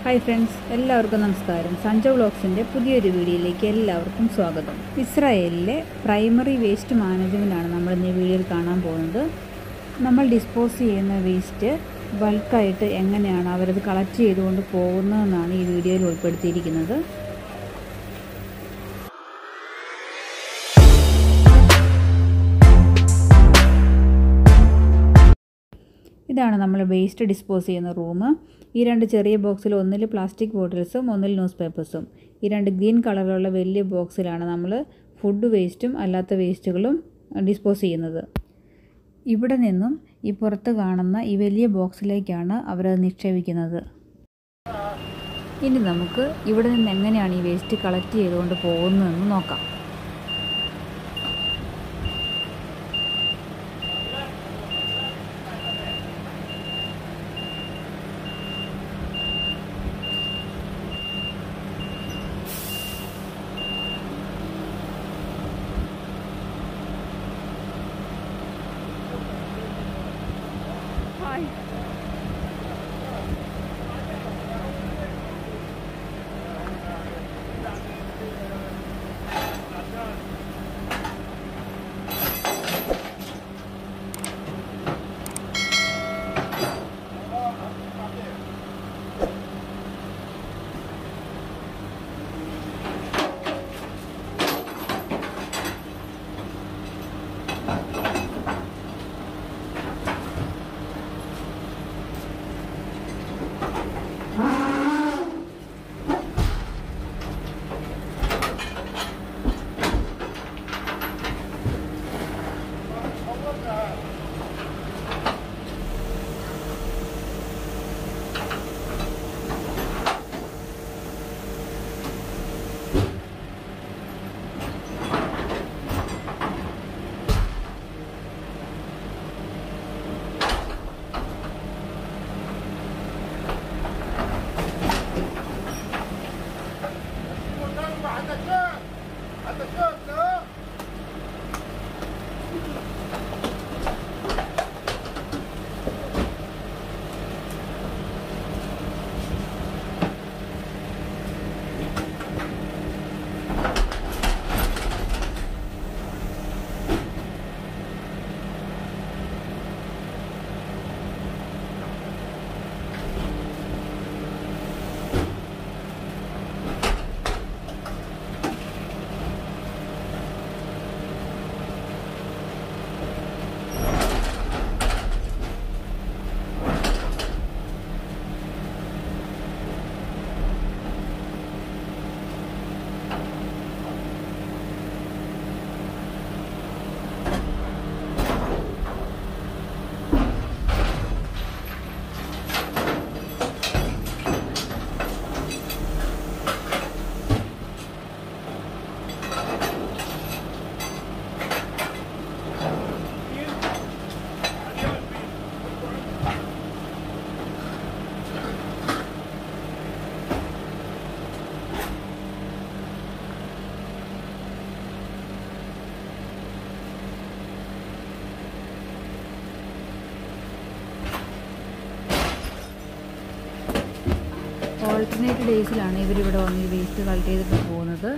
hi friends എല്ലാവർക്കും നമസ്കാരം സഞ്ജ വ്ളോഗ്സിൻ്റെ പുതിയൊരു വീഡിയോയിലേക്ക് എല്ലാവർക്കും സ്വാഗതം ഇസ്രായേലിലെ പ്രൈമറി വേസ്റ്റ് മാനേജ്മെൻറ്റാണ് നമ്മൾ ഇന്ന് ഈ വീഡിയോയിൽ കാണാൻ പോകുന്നത് നമ്മൾ ഡിസ്പോസ് ചെയ്യുന്ന വേസ്റ്റ് ബൾക്കായിട്ട് എങ്ങനെയാണ് അവരത് കളക്ട് ചെയ്തുകൊണ്ട് പോകുന്നതെന്നാണ് ഈ വീഡിയോയിൽ ഉൾപ്പെടുത്തിയിരിക്കുന്നത് ഇതാണ് നമ്മൾ വേസ്റ്റ് ഡിസ്പോസ് ചെയ്യുന്ന റൂം ഈ രണ്ട് ചെറിയ ബോക്സിൽ ഒന്നിൽ പ്ലാസ്റ്റിക് ബോട്ടിൽസും ഒന്നിൽ ന്യൂസ് പേപ്പേഴ്സും ഈ രണ്ട് ഗ്രീൻ കളറിലുള്ള വലിയ ബോക്സിലാണ് നമ്മൾ ഫുഡ് വേസ്റ്റും അല്ലാത്ത വേസ്റ്റുകളും ഡിസ്പോസ് ചെയ്യുന്നത് ഇവിടെ നിന്നും ഈ പുറത്ത് കാണുന്ന ഈ വലിയ ബോക്സിലേക്കാണ് അവരത് നിക്ഷേപിക്കുന്നത് ഇനി നമുക്ക് ഇവിടെ നിന്ന് എങ്ങനെയാണ് ഈ വേസ്റ്റ് കളക്ട് ചെയ്തുകൊണ്ട് പോകുന്നതെന്ന് നോക്കാം ഓൾട്ടർനേറ്റ് ഡേയ്സിലാണ് ഇവരിവിടെ വന്ന് ഈ വേസ്റ്റ് കളക്ട് ചെയ്തിട്ട് പോകുന്നത്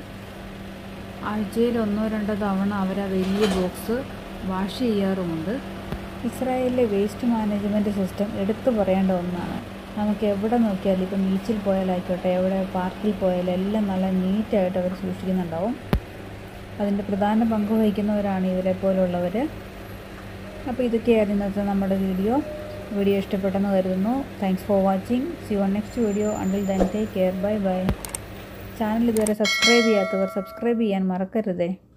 ആഴ്ചയിൽ ഒന്നോ രണ്ടോ തവണ അവർ ആ വലിയ ബോക്സ് വാഷ് ചെയ്യാറുമുണ്ട് ഇസ്രായേലിലെ വേസ്റ്റ് മാനേജ്മെൻറ്റ് സിസ്റ്റം എടുത്തു പറയേണ്ട ഒന്നാണ് നമുക്ക് എവിടെ നോക്കിയാലും ഇപ്പം ബീച്ചിൽ പോയാലായിക്കോട്ടെ എവിടെ പാർക്കിൽ പോയാലും എല്ലാം നല്ല നീറ്റായിട്ട് അവർ സൂക്ഷിക്കുന്നുണ്ടാവും അതിൻ്റെ പ്രധാന പങ്ക് വഹിക്കുന്നവരാണ് ഇവരെ പോലുള്ളവർ അപ്പോൾ ഇതൊക്കെയായിരുന്നു ഇന്നത്തെ നമ്മുടെ വീഡിയോ വീഡിയോ ഇഷ്ടപ്പെട്ടെന്ന് കരുതുന്നു thanks for watching see on next video until then take care bye bye channel ഇതുവരെ സബ്സ്ക്രൈബ് ചെയ്യാത്തവർ സബ്സ്ക്രൈബ് ചെയ്യാൻ മറക്കരുതേ